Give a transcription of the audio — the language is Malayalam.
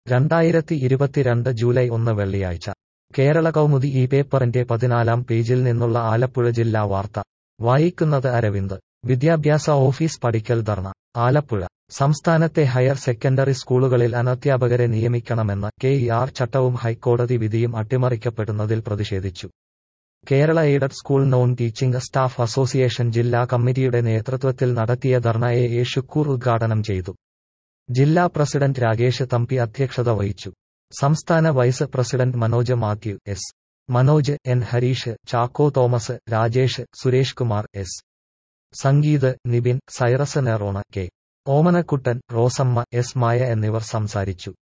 രണ്ടായിരത്തി ഇരുപത്തിരണ്ട് ജൂലൈ ഒന്ന് വെള്ളിയാഴ്ച കേരള കൗമുദി ഈ പേപ്പറിന്റെ പതിനാലാം പേജിൽ നിന്നുള്ള ആലപ്പുഴ ജില്ലാ വാർത്ത വായിക്കുന്നത് അരവിന്ദ് വിദ്യാഭ്യാസ ഓഫീസ് പഠിക്കൽ ധർണ ആലപ്പുഴ സംസ്ഥാനത്തെ ഹയർ സെക്കൻഡറി സ്കൂളുകളിൽ അനധ്യാപകരെ നിയമിക്കണമെന്ന കെ ഇ ആർ ചട്ടവും ഹൈക്കോടതി വിധിയും അട്ടിമറിക്കപ്പെടുന്നതിൽ പ്രതിഷേധിച്ചു Kerala aided school non teaching staff association ജില്ലാ കമ്മിറ്റിയുടെ നേതൃത്വത്തിൽ നടത്തിയ ധർണ എ എ ഷുക്കൂർ ഉദ്ഘാടനം ചെയ്തു ജില്ലാ പ്രസിഡന്റ് രാകേഷ് തമ്പി അധ്യക്ഷത വഹിച്ചു സംസ്ഥാന vice president Manoj Mathew S Manoj N Harish Chacko Thomas Rajesh Suresh Kumar S Sangeeth Nibin Cyrus Nerona K Omanakuttan Rosamma S Maya എന്നിവർ സംസാരിച്ചു